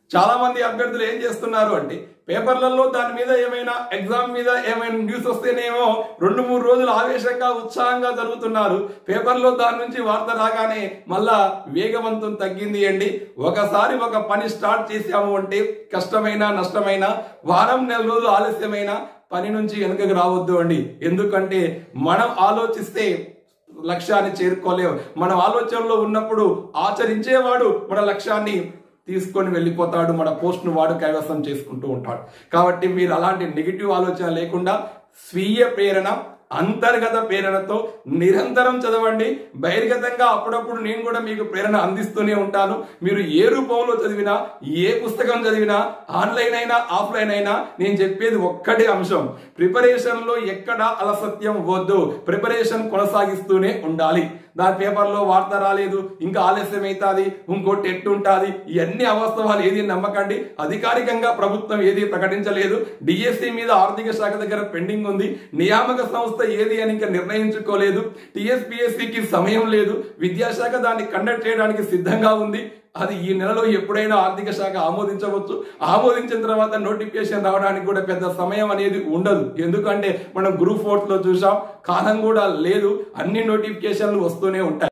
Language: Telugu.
చాలా మంది అభ్యర్థులు ఏం చేస్తున్నారు అంటే పేపర్లలో దాని మీద ఏమైనా ఎగ్జామ్ మీద ఏమైనా న్యూస్ వస్తేనేమో రెండు మూడు రోజులు ఆవేశంగా ఉత్సాహంగా జరుగుతున్నారు పేపర్లో దాని నుంచి వార్త రాగానే మళ్ళా వేగవంతం తగ్గింది అండి ఒకసారి ఒక పని స్టార్ట్ చేసాము అంటే కష్టమైన నష్టమైన వారం నెల రోజులు ఆలస్యమైన పని నుంచి వెనుకకు రావద్దు అండి ఎందుకంటే మనం ఆలోచిస్తే లక్ష్యాన్ని చేరుకోలేవు మనం ఆలోచనలో ఉన్నప్పుడు ఆచరించేవాడు మన లక్ష్యాన్ని తీసుకొని వెళ్ళిపోతాడు మన పోస్ట్ను వాడు కైవసం చేసుకుంటూ ఉంటాడు కాబట్టి మీరు అలాంటి నెగిటివ్ ఆలోచన లేకుండా స్వీయ ప్రేరణ అంతర్గత ప్రేరణతో నిరంతరం చదవండి బహిర్గతంగా అప్పుడప్పుడు నేను కూడా మీకు ప్రేరణ అందిస్తూనే ఉంటాను మీరు ఏ రూపంలో చదివినా ఏ పుస్తకం చదివినా ఆన్లైన్ అయినా ఆఫ్లైన్ అయినా నేను చెప్పేది ఒక్కటే అంశం ప్రిపరేషన్ లో ఎక్కడ అలసత్యం వద్దు ప్రిపరేషన్ కొనసాగిస్తూనే ఉండాలి దాని పేపర్లో వార్త రాలేదు ఇంకా ఆలస్యం అవుతుంది ఇంకోటి ఎట్టుంటుంది ఇవన్నీ అవాస్తవాలు ఏది నమ్మకండి అధికారికంగా ప్రభుత్వం ఏది ప్రకటించలేదు డిఎస్సి మీద ఆర్థిక శాఖ దగ్గర పెండింగ్ ఉంది నియామక సంస్థ ఏది అని ఇంకా నిర్ణయించుకోలేదు టిఎస్పిఎస్సికి సమయం లేదు విద్యాశాఖ దాన్ని కండక్ట్ చేయడానికి సిద్ధంగా ఉంది అది ఈ నెలలో ఎప్పుడైనా ఆర్థిక శాఖ ఆమోదించవచ్చు ఆమోదించిన తర్వాత నోటిఫికేషన్ రావడానికి కూడా పెద్ద సమయం అనేది ఉండదు ఎందుకంటే మనం గ్రూప్ ఫోర్త్ లో చూసాం కాలం కూడా లేదు అన్ని నోటిఫికేషన్లు వస్తూనే ఉంటాయి